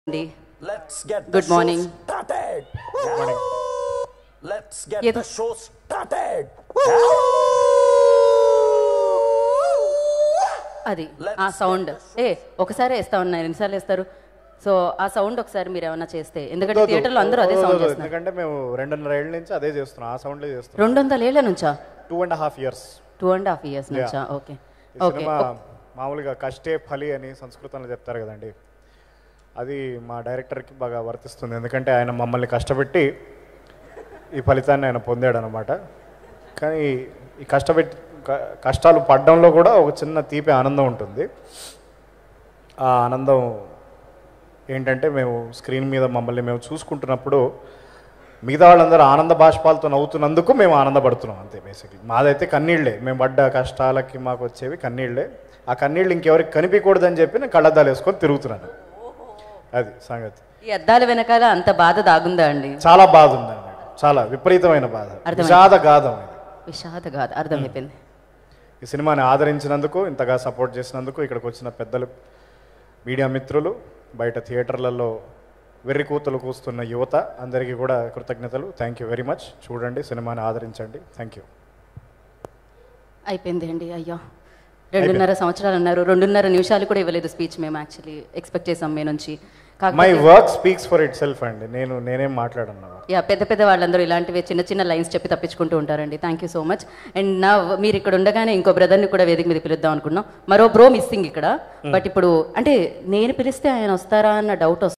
అండి Let's get the Good show morning. started. Let's get ఏదో- the show started. అది ఆ సౌండ్ ఏ ఒకసారి వేస్తా ఉన్నారు ఎన్నిసార్లు వేస్తారు సో ఆ సౌండ్ ఒకసారి మీరు ఏమైనా చేస్తే ఎందుకంటే వద్దు, థియేటర్లో అందరూ అదే వద్దు, సౌండ్ వద్దు, చేస్తున్నారు ఎందుకంటే మేము రెండున్నర ఏళ్ళ నుంచి అదే చేస్తున్నాం ఆ సౌండ్లే చేస్తున్నాం రెండు వందల ఏళ్ళ నుంచా two and half years two and half years నుంచా ఓకే ఈ ఓకే సినిమా మామూలుగా కష్టే ఫలి అని సంస్కృతంలో చెప్తారు కదండి అది మా డైరెక్టర్కి బాగా వర్తిస్తుంది ఎందుకంటే ఆయన మమ్మల్ని కష్టపెట్టి ఈ ఫలితాన్ని ఆయన పొందాడు అనమాట కానీ ఈ కష్టపెట్టి క- కష్టాలు పడడంలో కూడా ఒక చిన్న తీపి ఆనందం ఉంటుంది ఆ ఆనందం ఏంటంటే మేము స్క్రీన్ మీద మమ్మల్ని మేము చూసుకుంటున్నప్పుడు మిగతా వాళ్ళందరూ ఆనంద బాష్పాలతో నవ్వుతున్నందుకు మేము ఆనందపడుతున్నాం అంతే బేసిక్లీ మాదైతే కన్నీళ్ళే మేము పడ్డ కష్టాలకి మాకు వచ్చేవి కన్నీళ్ళే ఆ కన్నీళ్ళు ఇంకెవరికి కనిపించకూడదని చెప్పి నేను కళ్ళద్దాలు వేసుకొని తిరుగుతున్నాను అది సంగతి ఈ అద్దాల వెనకాల అంత బాధ దాగుందా అండి చాలా బాధ ఉందండి చాలా విపరీతమైన బాధ అర్థమైంది. విషాద గాథం ఇది విషాద కాదు అర్థమైపోయింది ఈ సినిమాని ఆదరించినందుకు ఇంతగా సపోర్ట్ చేసినందుకు ఇక్కడికి వచ్చిన పెద్దలు మీడియా మిత్రులు బయట థియేటర్లలో వెర్రి కూతలు కూస్తున్న యువత అందరికీ కూడా కృతజ్ఞతలు థ్యాంక్ యూ వెరీ మచ్ చూడండి సినిమాని ఆదరించండి థ్యాంక్ యూ అయిపోయింది అండి అయ్యో రెండున్నర సంవత్సరాలు అన్నారు రెండున్నర నిమిషాలు కూడా ఇవ్వలేదు స్పీచ్ మేము యాక్చువల్లీ ఎక్స్పెక్ట్ చేసాం మీ నుంచి మై కాకపోతే work speaks for itself అండి నేను నేనేం మాట్లాడను యా పెద్ద పెద్ద వాళ్ళందరూ ఇలాంటివి చిన్న చిన్న లైన్స్ చెప్పి తప్పించుకుంటూ ఉంటారండి thank you so much and నా మీరు ఇక్కడ ఉండగానే ఇంకో బ్రదర్ని కూడా వేదిక మీద పిలుద్దాం అనుకున్నాం మరో బ్రో మిస్సింగ్ ఇక్కడ బట్ ఇప్పుడు అంటే నేను పిలిస్తే ఆయన వస్తారా అన్న డౌట్